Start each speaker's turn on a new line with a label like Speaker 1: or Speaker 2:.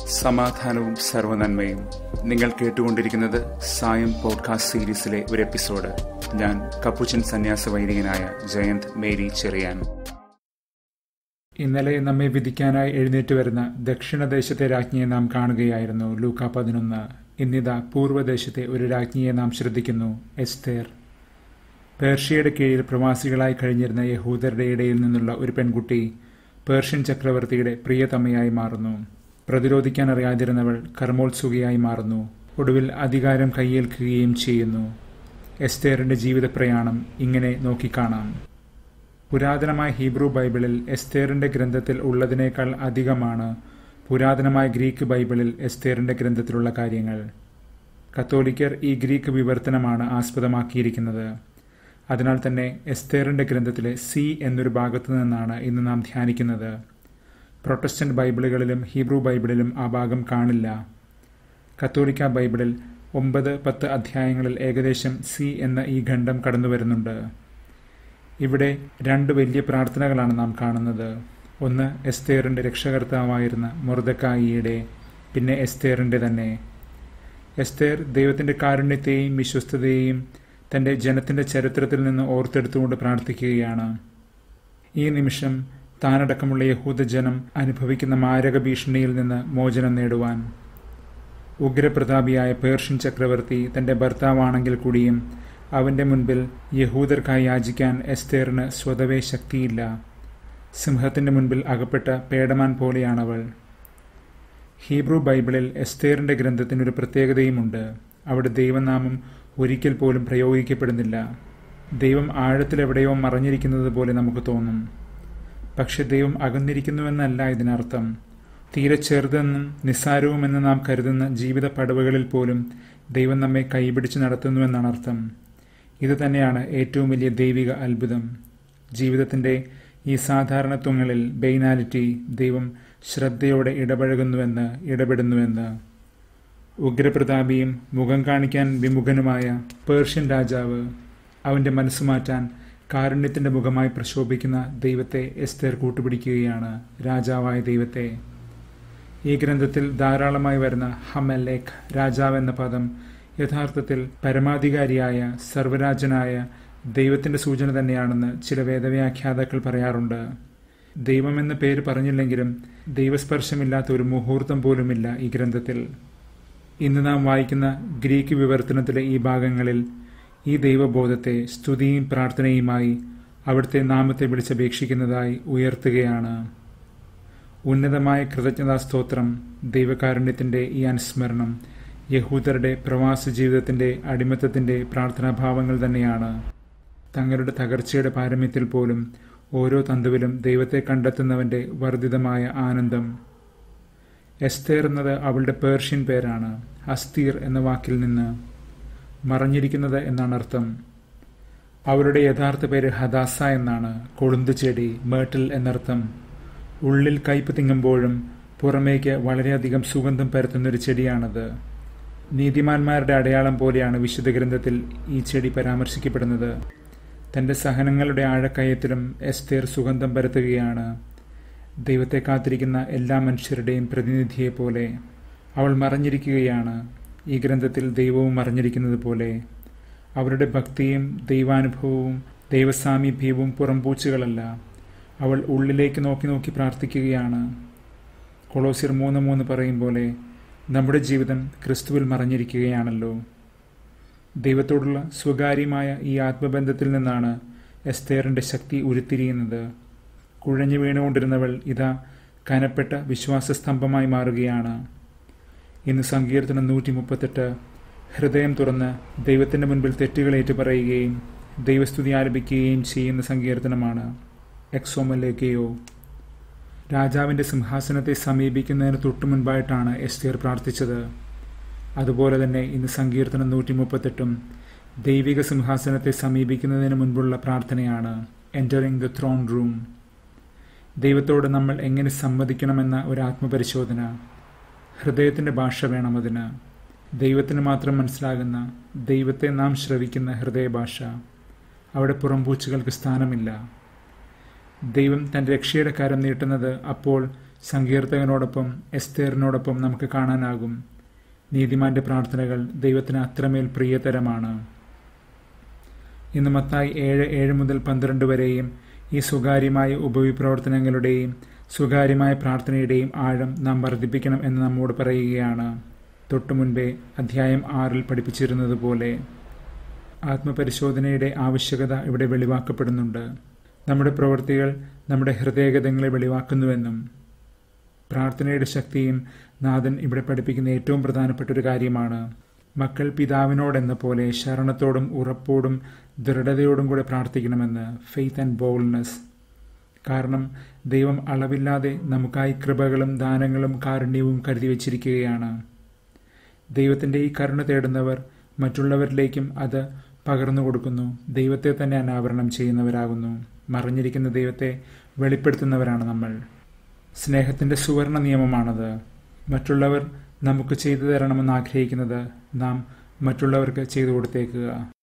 Speaker 1: സമാധാനവും സർവനന്മയും നിങ്ങൾ കേട്ടുകൊണ്ടിരിക്കുന്നത് സായം പോഡ്കാസ്റ്റ് സീരീസിലെ ഒരു എപ്പിസോഡ് ഞാൻ കപ്പുച്ചൻ സന്യാസ വൈദികനായ ജയന്ത് മേരി ചെറിയാൻ
Speaker 2: ഇന്നലെ നമ്മെ വിധിക്കാനായി എഴുന്നേറ്റ് വരുന്ന ദക്ഷിണദേശത്തെ രാജ്ഞിയെ നാം കാണുകയായിരുന്നു ലൂക്ക പതിനൊന്ന് ഇന്നിതാ പൂർവ്വദേശത്തെ ഒരു രാജ്ഞിയെ നാം ശ്രദ്ധിക്കുന്നു എസ്തേർ പേർഷ്യയുടെ കീഴിൽ പ്രവാസികളായി കഴിഞ്ഞിരുന്ന യഹൂദരുടെ ഇടയിൽ നിന്നുള്ള ഒരു പെൺകുട്ടി പേർഷ്യൻ ചക്രവർത്തിയുടെ പ്രിയതമയായി മാറുന്നു പ്രതിരോധിക്കാൻ അറിയാതിരുന്നവൾ കർമ്മോത്സുകയായി മാറുന്നു ഒടുവിൽ അധികാരം കൈയേൽക്കുകയും ചെയ്യുന്നു എസ്തേറിന്റെ ജീവിത പ്രയാണം ഇങ്ങനെ നോക്കിക്കാണാം പുരാതനമായ ഹീബ്രു ബൈബിളിൽ എസ്തേറിന്റെ ഗ്രന്ഥത്തിൽ ഉള്ളതിനേക്കാൾ അധികമാണ് പുരാതനമായ ഗ്രീക്ക് ബൈബിളിൽ എസ്തേറിന്റെ ഗ്രന്ഥത്തിലുള്ള കാര്യങ്ങൾ കത്തോലിക്കർ ഈ ഗ്രീക്ക് വിവർത്തനമാണ് ആസ്പദമാക്കിയിരിക്കുന്നത് അതിനാൽ തന്നെ എസ്തേറിന്റെ ഗ്രന്ഥത്തിലെ സി എന്നൊരു ഭാഗത്തു നിന്നാണ് ഇന്ന് നാം ധ്യാനിക്കുന്നത് പ്രൊട്ടസ്റ്റന്റ് ബൈബിളുകളിലും ഹീബ്രു ബൈബിളിലും ആ ഭാഗം കാണില്ല കത്തോലിക്ക ബൈബിളിൽ ഒമ്പത് പത്ത് അധ്യായങ്ങളിൽ ഏകദേശം സി എന്ന ഈ ഖണ്ഡം കടന്നു വരുന്നുണ്ട് ഇവിടെ രണ്ട് വലിയ പ്രാർത്ഥനകളാണ് നാം കാണുന്നത് ഒന്ന് എസ്തേറിന്റെ രക്ഷകർത്താവായിരുന്ന മൊർദക്കായിയുടെ പിന്നെ എസ്തേറിന്റെ തന്നെ എസ്തേർ ദൈവത്തിന്റെ കാരുണ്യത്തെയും വിശ്വസ്തതയെയും തന്റെ ജനത്തിന്റെ ചരിത്രത്തിൽ നിന്ന് ഓർത്തെടുത്തുകൊണ്ട് പ്രാർത്ഥിക്കുകയാണ് ഈ നിമിഷം താനടക്കമുള്ള യഹൂദജനം അനുഭവിക്കുന്ന മാരക ഭീഷണിയിൽ നിന്ന് മോചനം നേടുവാൻ ഉഗ്രപ്രതാപിയായ പേർഷ്യൻ ചക്രവർത്തി തന്റെ ഭർത്താവാണെങ്കിൽ കൂടിയും അവന്റെ മുൻപിൽ യഹൂദർക്കായി യാചിക്കാൻ എസ്തേറിന് സ്വതവേ ശക്തിയില്ല സിംഹത്തിന്റെ മുൻപിൽ അകപ്പെട്ട പേടമാൻ പോലെയാണവൾ ഹീബ്രു ബൈബിളിൽ എസ്തേറിന്റെ ഗ്രന്ഥത്തിനൊരു പ്രത്യേകതയുമുണ്ട് അവിടെ ദൈവനാമം ഒരിക്കൽ പോലും പ്രയോഗിക്കപ്പെടുന്നില്ല ദൈവം ആഴത്തിലെവിടെയോ മറഞ്ഞിരിക്കുന്നത് പോലെ നമുക്ക് തോന്നും പക്ഷെ ദൈവം അകന്നിരിക്കുന്നുവെന്നല്ല ഇതിനർത്ഥം തീരെ ചെറുതെന്നും നിസ്സാരവുമെന്ന് നാം കരുതുന്ന ജീവിത പടവുകളിൽ പോലും ദൈവം നമ്മെ കൈപിടിച്ച് നടത്തുന്നുവെന്നാണ് അർത്ഥം ഇത് തന്നെയാണ് ഏറ്റവും വലിയ ദൈവിക അത്ഭുതം ജീവിതത്തിന്റെ ഈ സാധാരണത്വങ്ങളിൽ ബെയ്നാലിറ്റി ദൈവം ശ്രദ്ധയോടെ ഇടപഴകുന്നുവെന്ന് ഇടപെടുന്നുവെന്ന് ഉഗ്രപ്രതാപിയും മുഖം കാണിക്കാൻ വിമുഖനുമായ പേർഷ്യൻ രാജാവ് അവന്റെ മനസ്സ് മാറ്റാൻ കാരുണ്യത്തിന്റെ മുഖമായി പ്രശോഭിക്കുന്ന ദൈവത്തെ എസ്തേർ കൂട്ടുപിടിക്കുകയാണ് രാജാവായ ദൈവത്തെ ഈ ഗ്രന്ഥത്തിൽ ധാരാളമായി വരുന്ന ഹമലേഖ് രാജാവ് എന്ന പദം യഥാർത്ഥത്തിൽ പരമാധികാരിയായ സർവരാജനായ ദൈവത്തിന്റെ സൂചന തന്നെയാണെന്ന് ചില വേദവ്യാഖ്യാതാക്കൾ പറയാറുണ്ട് ദൈവമെന്ന പേര് പറഞ്ഞില്ലെങ്കിലും ദൈവസ്പർശമില്ലാത്ത ഒരു മുഹൂർത്തം പോലുമില്ല ഈ ഗ്രന്ഥത്തിൽ ഇന്ന് നാം വായിക്കുന്ന ഗ്രീക്ക് വിവർത്തനത്തിലെ ഈ ഭാഗങ്ങളിൽ ഈ ദൈവബോധത്തെ സ്തുതിയും പ്രാർത്ഥനയുമായി അവിടുത്തെ നാമത്തെ വിളിച്ചപേക്ഷിക്കുന്നതായി ഉയർത്തുകയാണ് ഉന്നതമായ കൃതജ്ഞതാ സ്തോത്രം ദൈവകാരുണ്യത്തിന്റെ ഈ അനുസ്മരണം യഹൂദരുടെ പ്രവാസ ജീവിതത്തിന്റെ അടിമത്തത്തിന്റെ പ്രാർത്ഥനാഭാവങ്ങൾ തന്നെയാണ് തങ്ങളുടെ തകർച്ചയുടെ പാരമ്യത്തിൽ പോലും ഓരോ തന്തുവിലും ദൈവത്തെ കണ്ടെത്തുന്നവന്റെ വർദ്ധിതമായ ആനന്ദം എസ്തേർ എന്നത് അവളുടെ പേർഷ്യൻ പേരാണ് അസ്തീർ എന്ന വാക്കിൽ നിന്ന് മറഞ്ഞിരിക്കുന്നത് എന്നാണ് അർത്ഥം അവരുടെ യഥാർത്ഥ പേര് ഹദാസ എന്നാണ് കൊളുന്ത് ചെടി മേട്ടിൽ എന്നർത്ഥം ഉള്ളിൽ കയ്പ് തിങ്ങുമ്പോഴും പുറമേക്ക് വളരെയധികം സുഗന്ധം പരത്തുന്നൊരു ചെടിയാണത് നീതിമാന്മാരുടെ അടയാളം പോലെയാണ് വിശുദ്ധ ഗ്രന്ഥത്തിൽ ഈ ചെടി പരാമർശിക്കപ്പെടുന്നത് തന്റെ സഹനങ്ങളുടെ ആഴക്കയത്തിലും എസ്തേർ സുഗന്ധം പരത്തുകയാണ് ദൈവത്തെ കാത്തിരിക്കുന്ന എല്ലാ മനുഷ്യരുടെയും പ്രതിനിധിയെ പോലെ അവൾ മറഞ്ഞിരിക്കുകയാണ് ഈ ഗ്രന്ഥത്തിൽ ദൈവവും മറഞ്ഞിരിക്കുന്നത് പോലെ അവരുടെ ഭക്തിയും ദൈവാനുഭവവും ദൈവസാമീപ്യവും പുറംപൂച്ചുകളല്ല അവൾ ഉള്ളിലേക്ക് നോക്കി നോക്കി പ്രാർത്ഥിക്കുകയാണ് കൊളോസിർ മൂന്ന് മൂന്ന് പറയും പോലെ നമ്മുടെ ജീവിതം ക്രിസ്തുവിൽ മറഞ്ഞിരിക്കുകയാണല്ലോ ദൈവത്തോടുള്ള സ്വകാര്യമായ ഈ ആത്മബന്ധത്തിൽ നിന്നാണ് എസ്തേറിന്റെ ശക്തി ഉരുത്തിരിയുന്നത് കുഴഞ്ഞു വീണുകൊണ്ടിരുന്നവൾ ഇതാ കനപ്പെട്ട വിശ്വാസസ്തംഭമായി മാറുകയാണ് ഇന്ന് സങ്കീർത്തനം നൂറ്റി മുപ്പത്തെട്ട് ഹൃദയം തുറന്ന് ദൈവത്തിന്റെ മുൻപിൽ തെറ്റുകൾ ഏറ്റുപറയുകയും ദൈവസ്തുതി ആലപിക്കുകയും ചെയ്യുന്ന സങ്കീർത്തനമാണ് എക്സോമലേക്കയോ രാജാവിന്റെ സിംഹാസനത്തെ സമീപിക്കുന്നതിന് തൊട്ടു മുൻപായിട്ടാണ് എസ്തേർ പ്രാർത്ഥിച്ചത് അതുപോലെ തന്നെ ഇന്ന് സങ്കീർത്തനം നൂറ്റി മുപ്പത്തെട്ടും ദൈവിക സിംഹാസനത്തെ സമീപിക്കുന്നതിന് മുൻപുള്ള പ്രാർത്ഥനയാണ് എൻ്ററിങ് ദ ത്രോൺ റൂം ദൈവത്തോട് നമ്മൾ എങ്ങനെ സമ്മതിക്കണമെന്ന ഒരു ആത്മപരിശോധന ഹൃദയത്തിന്റെ ഭാഷ വേണം അതിന് ദൈവത്തിന് മാത്രം മനസ്സിലാകുന്ന ദൈവത്തെ നാം ശ്രവിക്കുന്ന ഹൃദയഭാഷ അവിടെ പുറംപൂച്ചുകൾക്ക് സ്ഥാനമില്ല ദൈവം തന്റെ രക്ഷയുടെ കരം നീട്ടുന്നത് അപ്പോൾ സങ്കീർത്തകനോടൊപ്പം എസ്തേറിനോടൊപ്പം നമുക്ക് കാണാനാകും നീതിമാന്റെ പ്രാർത്ഥനകൾ ദൈവത്തിന് അത്രമേൽ പ്രിയതരമാണ് ഇന്ന് മത്തായി ഏഴ് ഏഴ് മുതൽ പന്ത്രണ്ട് വരെയും ഈ സ്വകാര്യമായ ഉപവിപ്രവർത്തനങ്ങളുടെയും സ്വകാര്യമായ പ്രാർത്ഥനയുടെയും ആഴം നാം വർദ്ധിപ്പിക്കണം എന്ന് നമ്മോട് പറയുകയാണ് തൊട്ടു മുൻപേ അധ്യായം ആറിൽ പഠിപ്പിച്ചിരുന്നത് പോലെ ആത്മപരിശോധനയുടെ ആവശ്യകത ഇവിടെ വെളിവാക്കപ്പെടുന്നുണ്ട് നമ്മുടെ പ്രവൃത്തികൾ നമ്മുടെ ഹൃദയഗതങ്ങളെ വെളിവാക്കുന്നുവെന്നും പ്രാർത്ഥനയുടെ ശക്തിയും നാഥൻ ഇവിടെ പഠിപ്പിക്കുന്ന ഏറ്റവും പ്രധാനപ്പെട്ട ഒരു കാര്യമാണ് മക്കൾ പിതാവിനോടെന്ന പോലെ ശരണത്തോടും ഉറപ്പോടും ദൃഢതയോടും കൂടെ പ്രാർത്ഥിക്കണമെന്ന് ഫെയ്ത്ത് ആൻഡ് ബോൾനെസ് കാരണം ദൈവം അളവില്ലാതെ നമുക്കായി കൃപകളും ദാനങ്ങളും കാരുണ്യവും കരുതി വച്ചിരിക്കുകയാണ് ദൈവത്തിൻ്റെ ഈ കരുണ തേടുന്നവർ മറ്റുള്ളവരിലേക്കും അത് പകർന്നു കൊടുക്കുന്നു ദൈവത്തെ തന്നെ അനാവരണം ചെയ്യുന്നവരാകുന്നു മറിഞ്ഞിരിക്കുന്ന ദൈവത്തെ വെളിപ്പെടുത്തുന്നവരാണ് നമ്മൾ സ്നേഹത്തിൻ്റെ സുവർണ നിയമമാണത് മറ്റുള്ളവർ നമുക്ക് ചെയ്തു തരണമെന്ന് ആഗ്രഹിക്കുന്നത് നാം മറ്റുള്ളവർക്ക് ചെയ്തു കൊടുത്തേക്കുക